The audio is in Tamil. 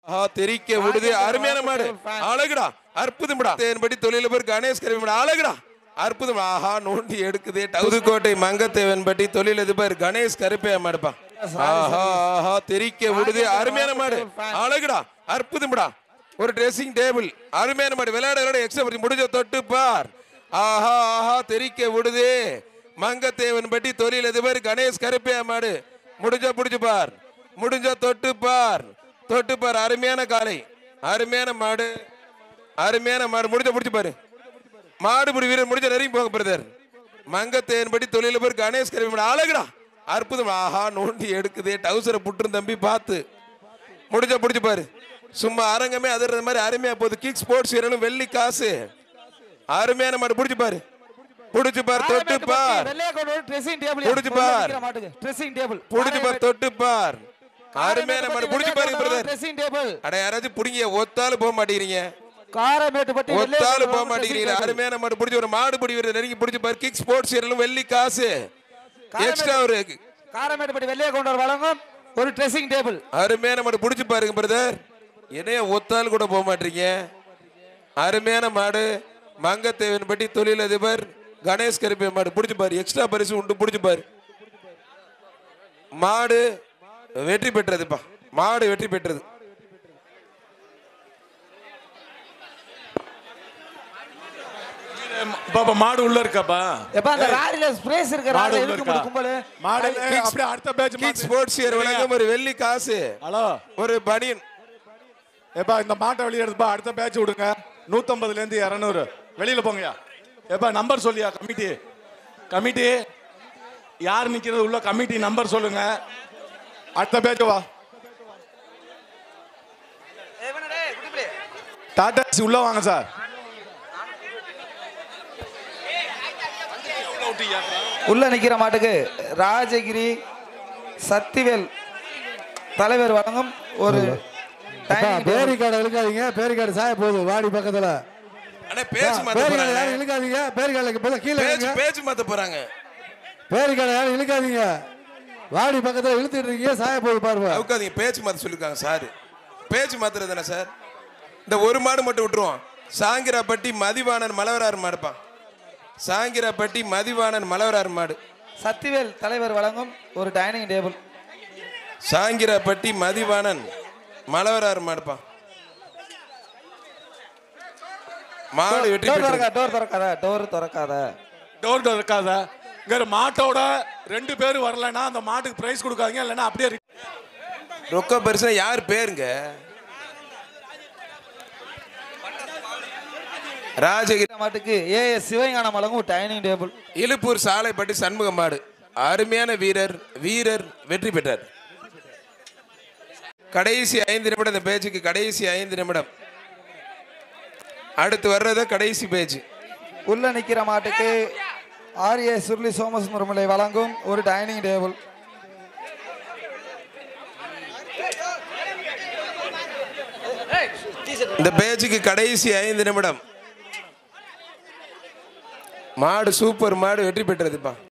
ஆஹா தெரிக்க விடுது அருமையான மாடு அழகுடா அற்புதம்டா தேன்படி தொழிலபர் கணேஷ் கருவி அழகுடா அற்புதம் ஆஹா நோண்டி எடுக்குதே புதுக்கோட்டை மங்கத்தேவன் பட்டி தொழிலதிபர் கணேஷ் கருப்பையா மாடுப்பா ஆஹா ஆஹா தெரிக்க விடுது அருமையான மாடு அழகுடா அற்புதம்டா ஒரு ட்ரெஸ்ஸிங் டேபிள் அருமையான மாடு விளையாட விளையாட எக்ஸ்ட்ரா முடிஞ்ச தொட்டு பார் ஆஹா ஆஹா தெரிக்க விடுது மங்கத்தேவன் பட்டி தொழிலதிபர் கணேஷ் கருப்பையா மாடு முடிஞ்சா புடிச்சு பார் முடிஞ்சா தொட்டு பார் தொட்டு பார் அருமையான காலை அருமையான மாடு அருமையான மாடு முடிஞ்ச முடிச்சு பாரு மாடுபிடி வீரர் முடிஞ்ச நெருங்கி போங்க பிரதர் மங்கத்தேன்படி தொழிலபர் கணேஷ் கருவி மாடு அழகுடா அற்புதம் ஆஹா நோண்டி எடுக்குதே டவுசரை புட்டுரும் தம்பி பார்த்து முடிஞ்ச பிடிச்சு பாரு சும்மா அரங்கமே அதிர்ற மாதிரி அருமையா போகுது கிக் ஸ்போர்ட்ஸ் வீரனும் வெள்ளி காசு அருமையான மாடு பிடிச்சு பாரு பிடிச்சு பார் தொட்டு பார் ட்ரெஸ்ஸிங் டேபிள் புடிச்சு பார். மாட்டுக்கு ட்ரெஸ்ஸிங் டேபிள் பிடிச்சு பார் தொட்டு பார் அருமையான மாடு பிடிச்சு பாருங்க பிரதர் ட்ரெஸ்ஸிங் டேபிள் அட யாராச்சும் பிடிங்க ஒத்தாலும் போக மாட்டேங்கிறீங்க காரமேட்டுப்பட்டி ஒத்தாலும் போக மாட்டேங்கிறீங்க அருமையான மாடு பிடிச்சி ஒரு மாடு பிடி வீரர் நெருங்கி பிடிச்சு பாரு கிக் ஸ்போர்ட்ஸ் வீரலும் வெள்ளி காசு எக்ஸ்ட்ரா ஒரு காரமேட்டுப்பட்டி வெள்ளைய கொண்டவர் வழங்கும் ஒரு ட்ரெஸ்ஸிங் டேபிள் அருமையான மாடு பிடிச்சு பாருங்க பிரதர் என்னைய ஒத்தாலும் கூட போக மாட்டீங்க அருமையான மாடு மங்கத்தேவன் பட்டி தொழிலதிபர் கணேஷ் கருப்பை மாடு பிடிச்சு பாரு எக்ஸ்ட்ரா பரிசு உண்டு பிடிச்சு பாரு மாடு வெற்றி பெற்றதுப்பா மாடு வெற்றி பெற்றது பாப்பா மாடு உள்ள இருக்காப்பா எப்ப அந்த ராலில ஸ்பேஸ் இருக்க மாடு ராலில உள்ள இழுக்க இருக்கா முடியும் கும்பல் மாடு இல்ல, அப்படியே அடுத்த பேட்ச் கிக் ஸ்போர்ட்ஸ் இயர் வழங்கும் ஒரு வெள்ளி காசு ஹலோ ஒரு பனியன் ஏப்பா இந்த மாட்டை வெளியே எடுத்துப்பா அடுத்த பேட்ச் விடுங்க நூத்தம்பதுல இருந்து இரநூறு வெளியில போங்கயா ஏப்பா நம்பர் சொல்லியா கமிட்டி கமிட்டி யார் நிக்கிறது உள்ள கமிட்டி நம்பர் சொல்லுங்க அடுத்த பேட்ச் வா டாடா ஏசி உள்ள வாங்க சார் உள்ள நிக்கிற மாட்டுக்கு ராஜகிரி சத்திவேல் தலைவர் வழங்கும் ஒரு dining table. பேரிக்காடை இழுக்காதீங்க பேரிக்காடு சாய போகுது வாடி பக்கத்துல அண்ணா பேச்சு மாத்த பேரிக்காடை போறாங்க யாரும் இழுக்காதீங்க பேரிக்காடுக்கு போல கீழே பேச்சு இழுங்க. பேச்சு மாத்த போறாங்க பேரிக்காடை யாரும் இழுக்காதீங்க வாடி பக்கத்துல இழுத்துட்டு இருக்கீங்க சாய போகுது பாருங்க அவுக்காதீங்க பேச்சு மாத்த சொல்லிருக்காங்க சார் பேச்சு மாத்துறது தானே சார் இந்த ஒரு மாடு மட்டும் விட்டுருவோம் சாங்கிராப்பட்டி மதிவாணன் மலவரார் மாடுப்பான் சாங்கிராப்பட்டி மதிவாணன் மலவரார் மாடு சத்திவேல் தலைவர் வழங்கும் ஒரு டைனிங் டேபிள் சாங்கிராப்பட்டி மதிவாணன் மலவரார் மாடுப்பான் மாடு வெற்றி டோர் பெற்றது திறக்காத டோர் திறக்காத டோர் திறக்காத டோர் டோர் இருக்காத இங்க மாட்டோட ரெண்டு பேர் வரலைன்னா அந்த மாட்டுக்கு பிரைஸ் கொடுக்காதீங்க இல்லைன்னா அப்படியே இருக்கு. ரொக்க பரிசு யார் பேருங்க ராஜகிரி இந்த மாட்டுக்கு ஏ எஸ் சிவஞானம் வழங்கும் ஒரு டைனிங் டேபிள் இலுப்பூர் சாலைப்பட்டி சண்முக மாடு அருமையான வீரர் வீரர் வெற்றி பெற்றார் கடைசி ஐந்து நிமிடம் இந்த பேச்சுக்கு கடைசி ஐந்து நிமிடம் அடுத்து வர்றது கடைசி பேச்சு உள்ள நிக்கிற மாட்டுக்கு ஆர்ஏ சுருளி சோமசுந்தரமலை வழங்கும் ஒரு டைனிங் டேபிள் இந்த பேச்சுக்கு கடைசி ஐந்து நிமிடம் மாடு சூப்பர் மாடு வெற்றி பெற்றதுப்பா